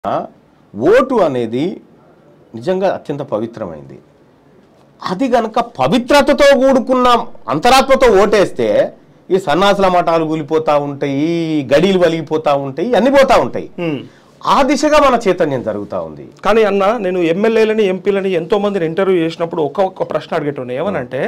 Vote అనేది నిజంగా అత్యంత పవిత్రమైంది అది గనక పవిత్రతతో కూడుకున్న అంతరాత్మతో ఓటేస్తే ఈ సన్నాసుల మఠాలు కూలిపోతా ఉంటాయి గడీలు వలిగిపోతా ఉంటాయి అన్ని పోతా ఉంటాయి ఆ దిశగా మన చైతన్యం జరుగుతూ ఉంది కానీ అన్న నేను ఎమ్మెల్యేలని ఎంపీలని ఎంతో మందిని ఇంటర్వ్యూ చేసినప్పుడు ఒక్క ఒక్క ప్రశ్న అడిగేటోని ఏమనంటే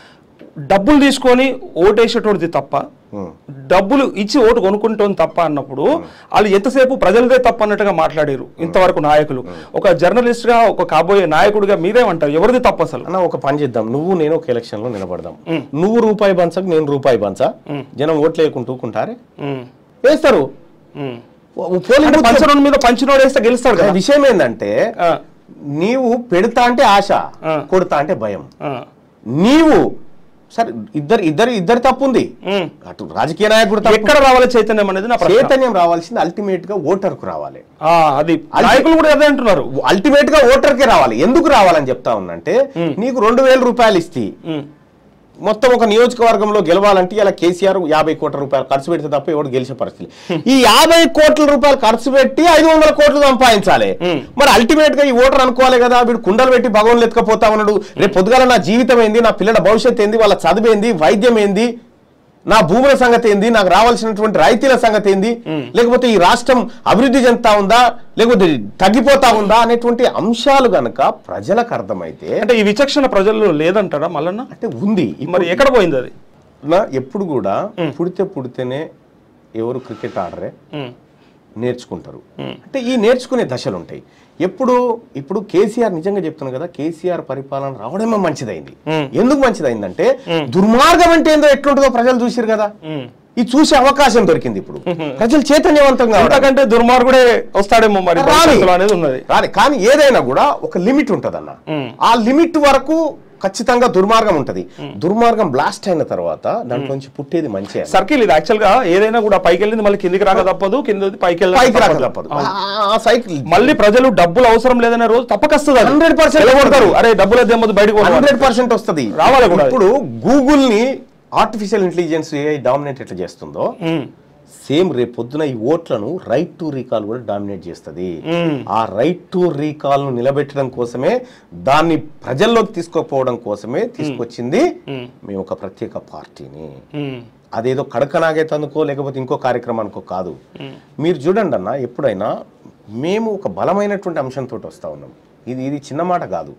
డబ్బులు తీసుకొని ఓటేసేటోడిది తప్ప డబ్బులు ఇచ్చి ఓటు కొనుక్కుంటోంది తప్ప అన్నప్పుడు వాళ్ళు ఎంతసేపు ప్రజలదే తప్ప అన్నట్టుగా మాట్లాడారు ఇంతవరకు నాయకులు ఒక జర్నలిస్ట్ గా ఒక కాబోయే నాయకుడిగా మీరేమంటారు ఎవరిది తప్పు అసలు అన్న ఒక పని చేద్దాం నువ్వు నేను ఒక ఎలక్షన్ లో నిలబడదాం నువ్వు రూపాయి పంచకు నేను రూపాయి పంచా జనం ఓట్లు వేయకుంటూ ఊరుకుంటారే ఉమ్, వేస్తారు ఉమ్. ఓ- పోలింగ్ అంటే బూత్ పంచనోడి మీద పంచినోడు వేస్తే గెలుస్తాడు కదా విషయం ఏంటంటే ఆ, నీవు పెడతా అంటే ఆశ ఆ. కొడతా అంటే భయం ఆ, నీవు సరే ఇద్దరు ఇద్దరు ఇద్దరు తప్పు ఉంది ఉమ్. అటు రాజకీయ నాయకుడు తప్పు ఎక్కడ రావాలి చైతన్యం అనేది నా ప్రశ్న చైతన్యం రావాల్సింది అల్టిమేట్ గా ఓటర్ కు రావాలి ఆ, అది నాయకులు కూడా అదే అంటున్నారు అల్టిమేట్ గా ఓటర్ కి రావాలి ఎందుకు రావాలని చెప్తా ఉన్నంటే నీకు రెండు వేల రూపాయలు ఇస్తే ఉమ్, మొత్తం ఒక నియోజకవర్గంలో గెలవాలంటే ఇలా కేసీఆర్ యాభై కోట్ల రూపాయలు ఖర్చు పెడితే తప్ప ఎవడు గెలిచే పరిస్థితి ఈ యాభై కోట్ల రూపాయలు ఖర్చు పెట్టి ఐదు వందల కోట్లు సంపాదించాలి మరి అల్టిమేట్ గా ఈ ఓటర్ అనుకోవాలి కదా వీడు కుండలు పెట్టి భగవాన్లు ఎత్తుకపోతా ఉన్నాడు రేపు పొద్దుగాల నా జీవితం ఏంది నా పిల్లల భవిష్యత్తు ఏంది వాళ్ళ చదువు ఏంది వైద్యం ఏంది నా భూముల సంగతి ఏంది నాకు రావాల్సినటువంటి రైతుల సంగతి ఏంది లేకపోతే ఈ రాష్ట్రం అభివృద్ధి చెందుతా ఉందా లేకపోతే తగ్గిపోతా ఉందా అనేటువంటి అంశాలు గనక ప్రజలకు అర్థమైతే అంటే ఈ విచక్షణ ప్రజల్లో లేదంటారా మల్లన్న అంటే ఉంది మరి ఎక్కడ పోయింది అది నా ఎప్పుడు కూడా పుడితే పుడితేనే ఎవరు క్రికెట్ ఆడరే ఉమ్, నేర్చుకుంటారు అంటే ఈ నేర్చుకునే దశలు ఉంటాయి ఎప్పుడు ఇప్పుడు కేసీఆర్ నిజంగా చెప్తున్నాను కదా కేసీఆర్ పరిపాలన రావడమే మంచిదైంది మ్మ్. ఎందుకు మంచిదైందంటే దుర్మార్గం అంటే ఏందో ఎట్లుంటుందో ప్రజలు చూసిరు కదా ఉమ్. ఇది చూసే అవకాశం దొరికింది ఇప్పుడు ప్రజలు చైతన్యవంతంగా అవడం. అంతకంటే దుర్మార్గుడే వస్తాడేమో మరి రాని. భవిష్యత్తులో అనేది ఉన్నది రాని కానీ ఏదైనా కూడా ఒక లిమిట్ ఉంటదన్న మ్మ్. ఆ లిమిట్ వరకు ఖచ్చితంగా దుర్మార్గం ఉంటది దుర్మార్గం బ్లాస్ట్ అయిన తర్వాత దాంట్లో నుంచి పుట్టేది మంచి సర్కిల్ ఇది యాక్చువల్ గా ఏదైనా కూడా పైకి వెళ్ళింది మళ్ళీ కిందికి రాక తప్పదు కింద పైకి వెళ్ళాక పైకి రాక తప్పదు. తప్పదు ఆ సైకిల్ మళ్ళీ ప్రజలు డబ్బులు అవసరం లేదనే రోజు తప్పకస్తుంది అది. 100% నిలబడతారు అరే డబ్బులు ఎద్దేమో బయటకు పోవాలి. హండ్రెడ్ పర్సెంట్ వస్తుంది రావాలి కూడా. ఇప్పుడు గూగుల్ ని ఆర్టిఫిషియల్ ఇంటెలిజెన్స్ ఏఐ డామినేట్ ఎట్లా చేస్తుందో ఉమ్, సేమ్ రేపు పొద్దున ఈ ఓట్లను రైట్ టు రీకాల్ కూడా డామినేట్ చేస్తుంది ఉమ్, ఆ రైట్ టు రీకాల్ ను నిలబెట్టడం కోసమే దాన్ని ప్రజల్లోకి తీసుకుపోవడం కోసమే తీసుకొచ్చింది ఉమ్, మేము ఒక ప్రత్యేక పార్టీని ఉమ్, అదేదో కడకనాగేతందుకో లేకపోతే ఇంకో కార్యక్రమానికో కాదు మీరు చూడండి అన్న ఎప్పుడైనా మేము ఒక బలమైనటువంటి అంశంతో వస్తా ఉన్నాం ఇది ఇది చిన్న మాట కాదు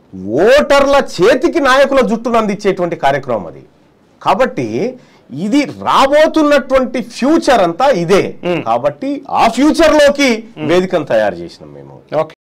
ఓటర్ల చేతికి నాయకుల జుట్టును అందించేటువంటి కార్యక్రమం అది కాబట్టి ఇది రాబోతున్నటువంటి ఫ్యూచర్ అంతా ఇదే కాబట్టి ఆ ఫ్యూచర్ లోకి వేదికను తయారు చేసినాం మేము ఓకే